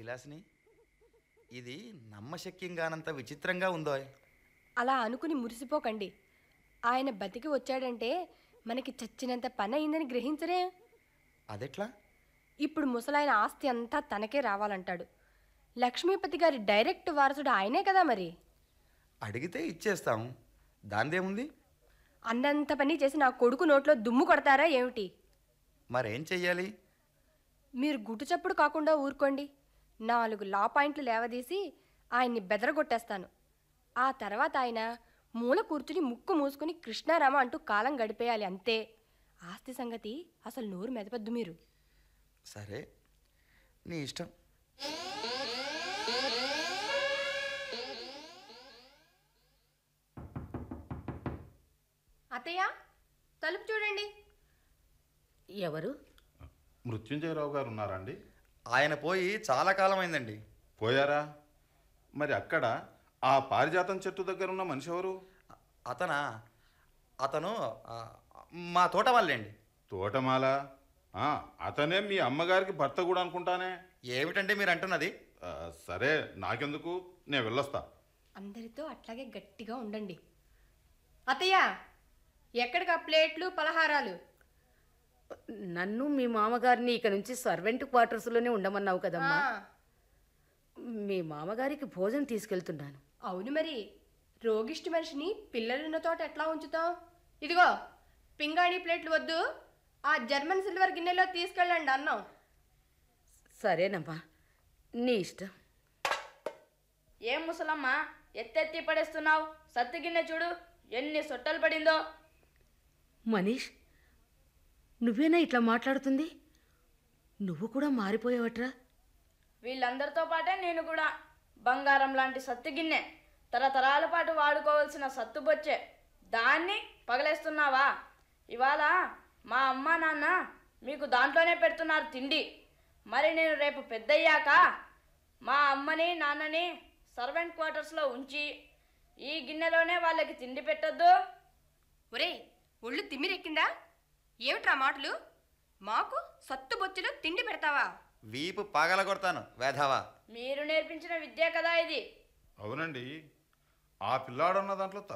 విలాసిని ఇది నమ్మశక్యంగానంత విచిత్రంగా ఉందో అలా అనుకుని మురిసిపోకండి ఆయన బతికి వచ్చాడంటే మనకి చచ్చినంత పని అయిందని గ్రహించరే అదెట్లా ఇప్పుడు ముసలాయన ఆస్తి అంతా తనకే రావాలంటాడు లక్ష్మీపతి గారి డైరెక్ట్ వారసుడు ఆయనే కదా మరి అడిగితే ఇచ్చేస్తాం దాందేముంది అన్నంత పని చేసి నా కొడుకు నోట్లో దుమ్ము కొడతారా ఏమిటి మరేం చెయ్యాలి మీరు గుట్టు చప్పుడు కాకుండా ఊరుకోండి నాలుగు లా పాయింట్లు లేవదీసి ఆయన్ని బెదరగొట్టేస్తాను ఆ తర్వాత ఆయన మూల కూర్చుని ముక్కు మూసుకుని కృష్ణారామ అంటూ కాలం గడిపేయాలి అంతే ఆస్తి సంగతి అసలు నోరు మెదపద్దు మీరు సరే నీ ఇష్టం అత్తయ్య తలుపు చూడండి ఎవరు మృత్యుంజయరావు గారు ఉన్నారా అండి ఆయన పోయి చాలా కాలం అయిందండి పోయారా మరి అక్కడ ఆ పారిజాతం చెట్టు దగ్గర ఉన్న మనిషి ఎవరు అ- అతనా అతను ఆ, మా తోట వాళ్ళండి తోటమాల ఆ, అతనే మీ అమ్మగారికి భర్త కూడా అనుకుంటానే ఏమిటండి మీరు అంటున్నది ఆ, సరే నాకెందుకు నేను వెళ్ళొస్తా అందరితో అట్లాగే గట్టిగా ఉండండి అత్తయ్య ఎక్కడికి ఆ ప్లేట్లు పలహారాలు నన్ను మీ మామగారిని ఇక నుంచి సర్వెంట్ క్వార్టర్స్లోనే ఉండమన్నావు కదమ్మా ఆ, మీ మామగారికి భోజనం తీసుకెళ్తున్నాను అవును మరి రోగిష్టి మనిషిని పిల్లలున్న తోట ఎట్లా ఉంచుతాం ఇదిగో పింగాణి ప్లేట్లు వద్దు ఆ జర్మన్ సిల్వర్ గిన్నెలో తీసుకెళ్ళండి అన్నం సరేనమ్మా నీ ఇష్టం ఏం ముసలమ్మ ఎత్తెత్తి పడేస్తున్నావు సత్తు గిన్నె చూడు ఎన్ని సొట్టలు పడిందో మనీష్ నువ్వేనా ఇట్లా మాట్లాడుతుంది నువ్వు కూడా మారిపోయావట్రా వీళ్ళందరితో పాటే నేను కూడా బంగారం లాంటి సత్తు గిన్నె తరతరాల పాటు వాడుకోవాల్సిన సత్తు బొచ్చే దాన్ని పగలేస్తున్నావా ఇవాళ మా అమ్మ నాన్న మీకు దాంట్లోనే పెడుతున్నారు తిండి మరి నేను రేపు పెద్దయ్యాక మా అమ్మని నాన్నని సర్వెంట్ క్వార్టర్స్లో ఉంచి ఈ గిన్నెలోనే వాళ్ళకి తిండి పెట్టొద్దు ఒరే ఒళ్ళు తిమ్మిరెక్కిందా ఏమిట్రా మాటలు మాకు సత్తు బొచ్చులో తిండి పెడతావా వీపు పగల కొడతాను వేధావా మీరు నేర్పించిన విద్య కదా ఇది అవునండి ఆ పిల్లాడున్న దాంట్లో